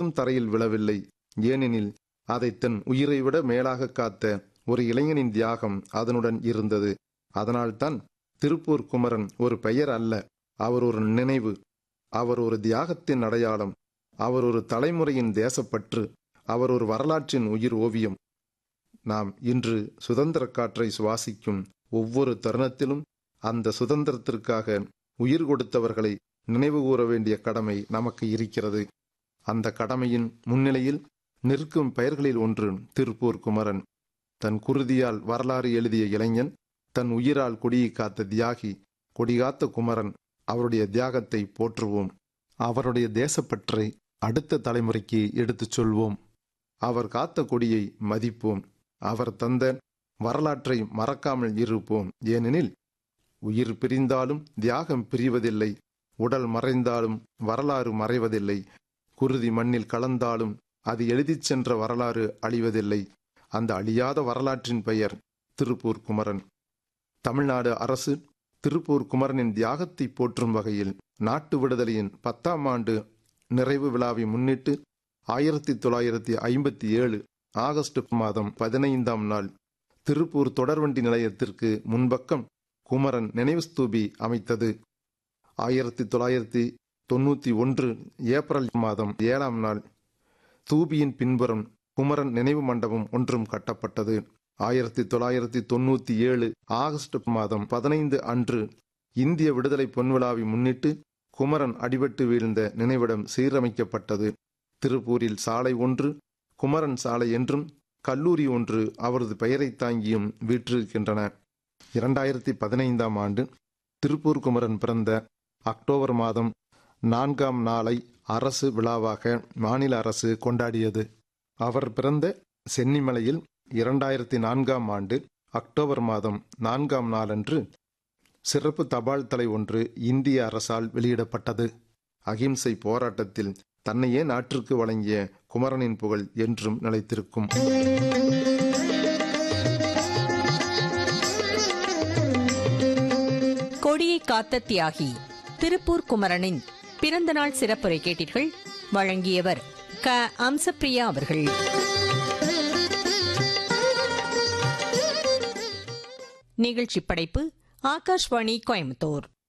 ஒன்றும் தரையில் விழவில்லை ஏனெனில் அதை தன் உயிரை விட மேலாக காத்த ஒரு இளைஞனின் தியாகம் அதனுடன் இருந்தது அதனால்தான் திருப்பூர் குமரன் ஒரு பெயர் அல்ல அவர் ஒரு நினைவு அவர் ஒரு தியாகத்தின் அடையாளம் அவர் ஒரு தலைமுறையின் தேசப்பற்று அவர் ஒரு வரலாற்றின் உயிர் ஓவியம் நாம் இன்று சுதந்திர காற்றை சுவாசிக்கும் ஒவ்வொரு தருணத்திலும் அந்த சுதந்திரத்திற்காக உயிர் கொடுத்தவர்களை நினைவு கூற வேண்டிய கடமை நமக்கு இருக்கிறது அந்த கடமையின் முன்னிலையில் நிற்கும் பெயர்களில் ஒன்று திருப்பூர் குமரன் தன் குருதியால் வரலாறு எழுதிய இளைஞன் தன் உயிரால் கொடியை காத்த தியாகி கொடிகாத்த குமரன் அவருடைய தியாகத்தை போற்றுவோம் அவருடைய தேசப்பற்றை அடுத்த தலைமுறைக்கு எடுத்துச் சொல்வோம் அவர் காத்த கொடியை மதிப்போம் அவர் தந்த வரலாற்றை மறக்காமல் இருப்போம் ஏனெனில் உயிர் பிரிந்தாலும் தியாகம் பிரிவதில்லை உடல் மறைந்தாலும் வரலாறு மறைவதில்லை குருதி மண்ணில் கலந்தாலும் அது எழுதிச் சென்ற வரலாறு அழிவதில்லை அந்த அழியாத வரலாற்றின் பெயர் திருப்பூர் குமரன் தமிழ்நாடு அரசு திருப்பூர் குமரனின் தியாகத்தை போற்றும் வகையில் நாட்டு விடுதலையின் பத்தாம் ஆண்டு நிறைவு விழாவை முன்னிட்டு ஆயிரத்தி தொள்ளாயிரத்தி ஐம்பத்தி ஏழு ஆகஸ்ட் மாதம் பதினைந்தாம் நாள் திருப்பூர் தொடர்வண்டி நிலையத்திற்கு முன்பக்கம் குமரன் நினைவு ஸ்தூபி அமைத்தது ஆயிரத்தி தொள்ளாயிரத்தி தொண்ணூற்றி ஒன்று ஏப்ரல் மாதம் ஏழாம் நாள் தூபியின் பின்புறம் குமரன் நினைவு மண்டபம் ஒன்றும் கட்டப்பட்டது ஆயிரத்தி தொள்ளாயிரத்தி தொண்ணூற்றி ஏழு ஆகஸ்ட் மாதம் பதினைந்து அன்று இந்திய விடுதலை பொன்விழாவை முன்னிட்டு குமரன் அடிபட்டு வீழ்ந்த நினைவிடம் சீரமைக்கப்பட்டது திருப்பூரில் சாலை ஒன்று குமரன் சாலை என்றும் கல்லூரி ஒன்று அவரது பெயரை தாங்கியும் வீற்றிருக்கின்றன இரண்டாயிரத்தி பதினைந்தாம் ஆண்டு திருப்பூர் குமரன் பிறந்த அக்டோபர் மாதம் நான்காம் நாளை அரசு விழாவாக மாநில அரசு கொண்டாடியது அவர் பிறந்த சென்னிமலையில் இரண்டாயிரத்தி நான்காம் ஆண்டு அக்டோபர் மாதம் நான்காம் நாளன்று சிறப்பு தபால் தலை ஒன்று இந்திய அரசால் வெளியிடப்பட்டது அகிம்சை போராட்டத்தில் தன்னையே நாட்டிற்கு வழங்கிய குமரனின் புகழ் என்றும் நிலைத்திருக்கும் கொடியை காத்த தியாகி திருப்பூர் குமரனின் பிறந்த நாள் சிறப்புரை கேட்டீர்கள் வழங்கியவர் க அம்சப்பிரியா அவர்கள் நிகழ்ச்சி படைப்பு ஆகாஷ்வாணி கோயம்புத்தூர்